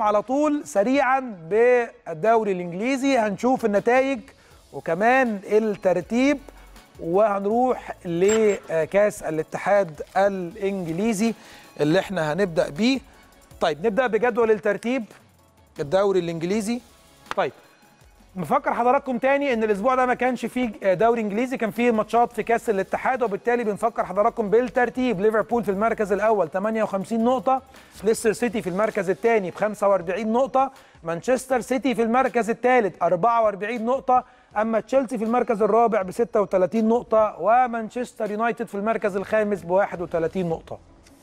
على طول سريعا بالدوري الانجليزي هنشوف النتائج وكمان الترتيب وهنروح لكاس الاتحاد الانجليزي اللي احنا هنبدا بيه طيب نبدا بجدول الترتيب الدوري الانجليزي طيب بفكر حضراتكم تاني ان الاسبوع ده ما كانش فيه دوري انجليزي كان فيه ماتشات في كاس الاتحاد وبالتالي بنفكر حضراتكم بالترتيب ليفربول في المركز الاول 58 نقطه ليستر سيتي في المركز الثاني ب 45 نقطه مانشستر سيتي في المركز الثالث 44 نقطه اما تشيلسي في المركز الرابع ب 36 نقطه ومانشستر يونايتد في المركز الخامس ب 31 نقطه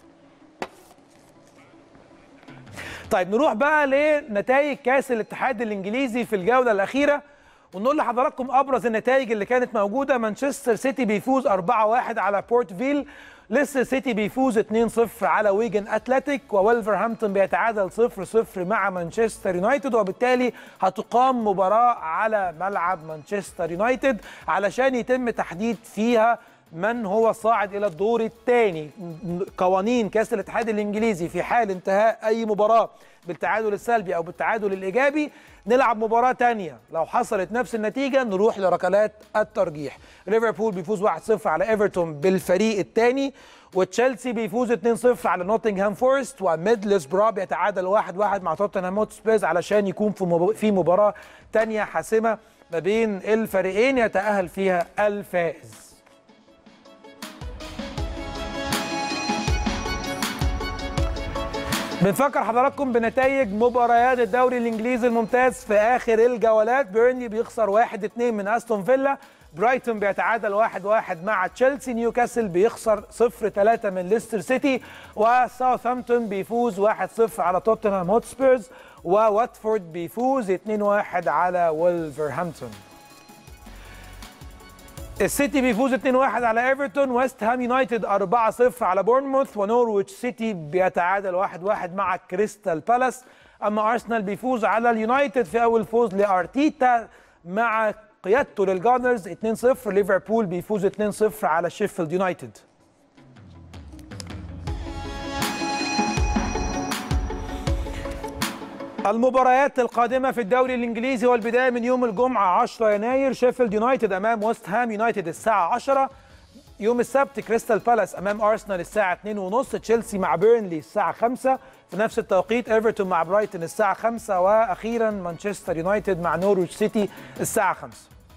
طيب نروح بقى لنتائج كاس الاتحاد الانجليزي في الجوله الاخيره ونقول لحضراتكم ابرز النتائج اللي كانت موجوده مانشستر سيتي بيفوز 4-1 على بورتفيل ليستر سيتي بيفوز 2-0 على ويجن اتلتيك وولفرهامبتون بيتعادل 0-0 مع مانشستر يونايتد وبالتالي هتقام مباراه على ملعب مانشستر يونايتد علشان يتم تحديد فيها من هو صاعد الى الدور الثاني قوانين كاس الاتحاد الانجليزي في حال انتهاء اي مباراه بالتعادل السلبي او بالتعادل الايجابي نلعب مباراه ثانيه لو حصلت نفس النتيجه نروح لركلات الترجيح ليفربول بيفوز 1-0 على ايفرتون بالفريق الثاني وتشيلسي بيفوز 2-0 على نوتنغهام فورست وميدلس برا بيتعادل 1-1 مع توتنهام هوتسبيرز علشان يكون في في مباراه ثانيه حاسمه ما بين الفريقين يتاهل فيها الفائز بنفكر حضراتكم بنتائج مباريات الدوري الانجليزي الممتاز في اخر الجولات بيرنلي بيخسر 1-2 من استون فيلا برايتون بيتعادل 1-1 مع تشيلسي نيوكاسل بيخسر 0-3 من ليستر سيتي وساوثهامبتون بيفوز 1-0 على توتنهام هوتسبيرز وواتفورد بيفوز 2-1 على وولفرهامبتون السيتي بيفوز 2-1 على ايفرتون ويست هام يونايتد 4-0 على بورنموث ونورويتش سيتي بيتعادل 1-1 مع كريستال بالاس اما ارسنال بيفوز على اليونايتد في اول فوز لارتيتا مع قيادته للجانرز 2-0 ليفربول بيفوز 2-0 على شيفيلد يونايتد المباريات القادمة في الدوري الإنجليزي والبداية من يوم الجمعة 10 يناير شيفيلد يونايتد أمام ويست هام يونايتد الساعة 10 يوم السبت كريستال بالاس أمام أرسنال الساعة 2:30 تشيلسي مع بيرنلي الساعة 5 في نفس التوقيت ايفرتون مع برايتون الساعة 5 وأخيرا مانشستر يونايتد مع نورويتش سيتي الساعة 5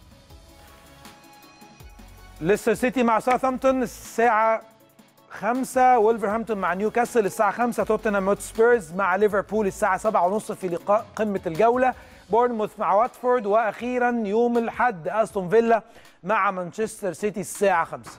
ليستر سيتي مع ساوثهامبتون الساعة 5 وولفرهامبتون مع نيوكاسل الساعة 5 توتنهام هوتسبيرز مع ليفربول الساعة 7:30 في لقاء قمة الجولة بورنموث مع واتفورد وأخيرا يوم الأحد أستون فيلا مع مانشستر سيتي الساعة 5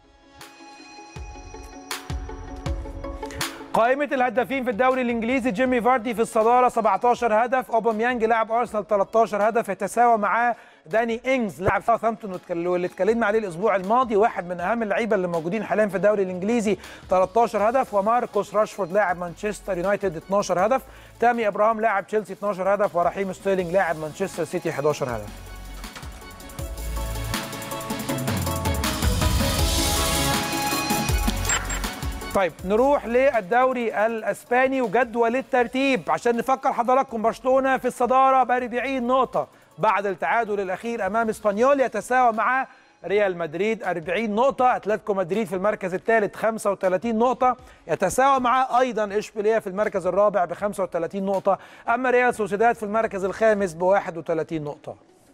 قائمة الهدافين في الدوري الإنجليزي جيمي فاردي في الصدارة 17 هدف أوباميانج لاعب أرسنال 13 هدف يتساوى معاه داني إنجز لاعب ساوثهامبتون واللي اتكلمنا عليه الأسبوع الماضي واحد من أهم اللعيبة اللي موجودين حاليا في الدوري الإنجليزي 13 هدف وماركوس راشفورد لاعب مانشستر يونايتد 12 هدف تامي إبراهام لاعب تشيلسي 12 هدف ورحيم ستيرلينج لاعب مانشستر سيتي 11 هدف طيب نروح للدوري الاسباني وجدول الترتيب عشان نفكر حضراتكم برشلونه في الصداره ب 40 نقطه بعد التعادل الاخير امام اسبانيول يتساوى مع ريال مدريد 40 نقطة، اتلتيكو مدريد في المركز الثالث 35 نقطة، يتساوى مع أيضا إشبيلية في المركز الرابع ب 35 نقطة، أما ريال سوسيداد في المركز الخامس ب 31 نقطة.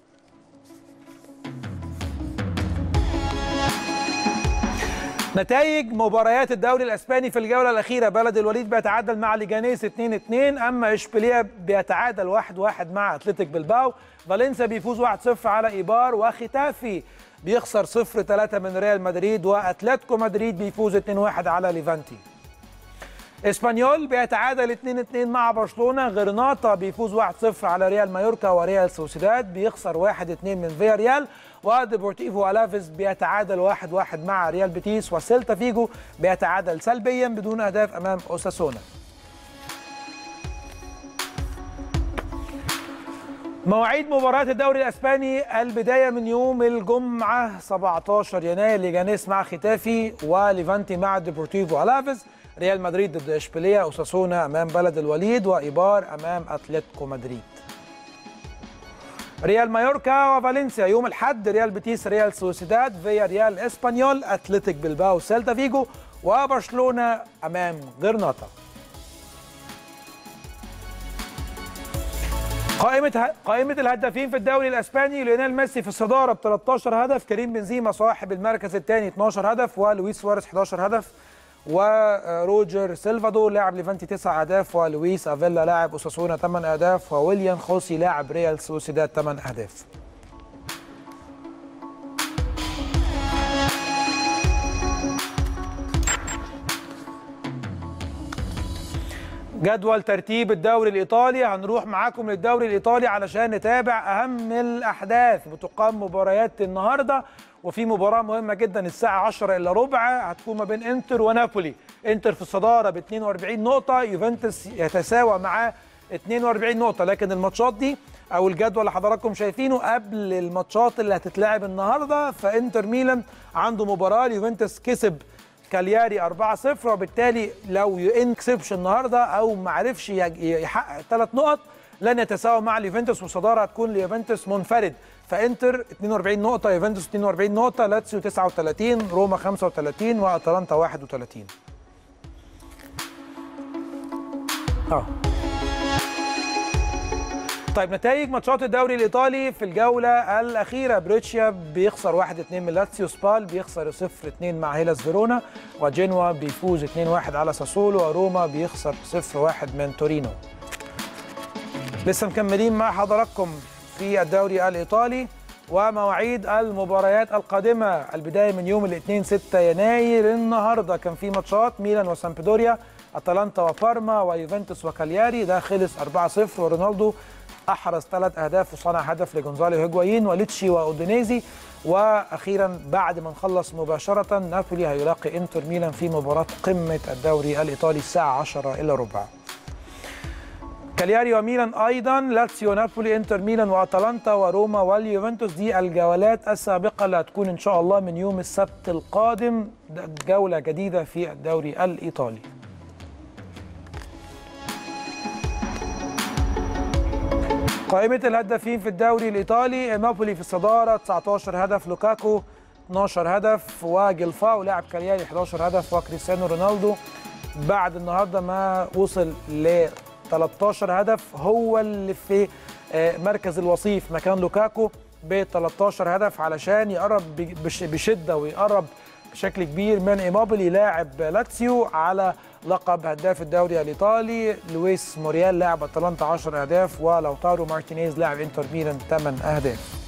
نتائج مباريات الدوري الاسباني في الجوله الاخيره بلد الوليد بيتعادل مع ليجانيس 2-2 اما اشبيليه بيتعادل 1-1 مع اتلتيك بلباو فالنسيا بيفوز 1-0 على ايبار وختافي بيخسر 0-3 من ريال مدريد واتلتيكو مدريد بيفوز 2-1 على ليفانتي اسبانيول بيتعادل 2-2 مع برشلونه غرناطه بيفوز 1-0 على ريال مايوركا وريال سوسيداد بيخسر 1-2 من فيا ريال وديبورتيفو الافيز بيتعادل 1-1 مع ريال بيتيس وسيلتا فيجو بيتعادل سلبيا بدون اهداف امام اوساسونا مواعيد مباريات الدوري الاسباني البدايه من يوم الجمعه 17 يناير ليجانيس مع ختافي وليفانتي مع ديبورتيفو الافيز ريال مدريد ضد اشبيليه اوساسونا امام بلد الوليد وايبار امام اتلتيكو مدريد ريال مايوركا وفالنسيا يوم الاحد ريال بيتيس ريال سوسيداد فيا ريال اسبانيول اتلتيك بلباو سيلتا فيجو وبرشلونه امام غرناطه قائمة قائمة الهدافين في الدوري الاسباني ليونيل ميسي في الصدارة ب 13 هدف، كريم بنزيما صاحب المركز الثاني 12 هدف ولويس سواريز 11 هدف وروجر سيلفادور لاعب ليفانتي 9 اهداف ولويس افيلا لاعب اوساسونا 8 اهداف وويليام خوسي لاعب ريال سوسيداد 8 اهداف. جدول ترتيب الدوري الايطالي هنروح معاكم للدوري الايطالي علشان نتابع اهم الاحداث بتقام مباريات النهارده وفي مباراه مهمه جدا الساعه 10 الا ربع هتكون ما بين انتر ونابولي انتر في الصداره ب 42 نقطه يوفنتوس يتساوى معاه 42 نقطه لكن الماتشات دي او الجدول اللي حضراتكم شايفينه قبل الماتشات اللي هتتلعب النهارده فانتر ميلان عنده مباراه اليوفنتوس كسب كالياري 4-0 وبالتالي لو ان كسبش النهارده او ما عرفش يحقق ثلاث نقط لن يتساوى مع اليوفنتوس والصداره هتكون ليوفنتوس منفرد فانتر 42 نقطه يوفنتوس 42 نقطه لاتسيو 39 روما 35 واتلانتا 31 اه طيب نتائج ماتشات الدوري الايطالي في الجوله الاخيره بريتشيا بيخسر 1-2 من لاتسيو سبال بيخسر 0-2 مع هيلاس فيرونا وجينوا بيفوز 2-1 على ساسولو وروما بيخسر 0-1 من تورينو لسه مكملين مع حضراتكم في الدوري الايطالي ومواعيد المباريات القادمه البدايه من يوم الاثنين 6 يناير النهارده كان في ماتشات ميلان وسامبدوريا اتلانتا وبارما ويوفنتوس وكالياري ده خلص 4-0 ورونالدو احرز ثلاث اهداف وصنع هدف لجونزالو هيجوايين وليتشي واودينيزي واخيرا بعد ما نخلص مباشره نابولي هيلاقي انتر ميلان في مباراه قمه الدوري الايطالي الساعه 10 الا ربع كالياري وميلان ايضا لاتسيو نابولي انتر ميلان واتلانتا وروما واليوفنتوس دي الجولات السابقه اللي هتكون ان شاء الله من يوم السبت القادم جوله جديده في الدوري الايطالي قائمة الهدافين في الدوري الإيطالي نابولي في الصدارة 19 هدف لوكاكو 12 هدف وجلفاو لاعب كالياري 11 هدف وكريستيانو رونالدو بعد النهارده ما وصل ل 13 هدف هو اللي في مركز الوصيف مكان لوكاكو ب 13 هدف علشان يقرب بشده ويقرب بشكل كبير من ايموبيلي لاعب لاتسيو على لقب هداف الدوري الايطالي لويس موريال لاعب اتلانتا 10 اهداف ولوتارو مارتينيز لاعب انتر ميلان 8 اهداف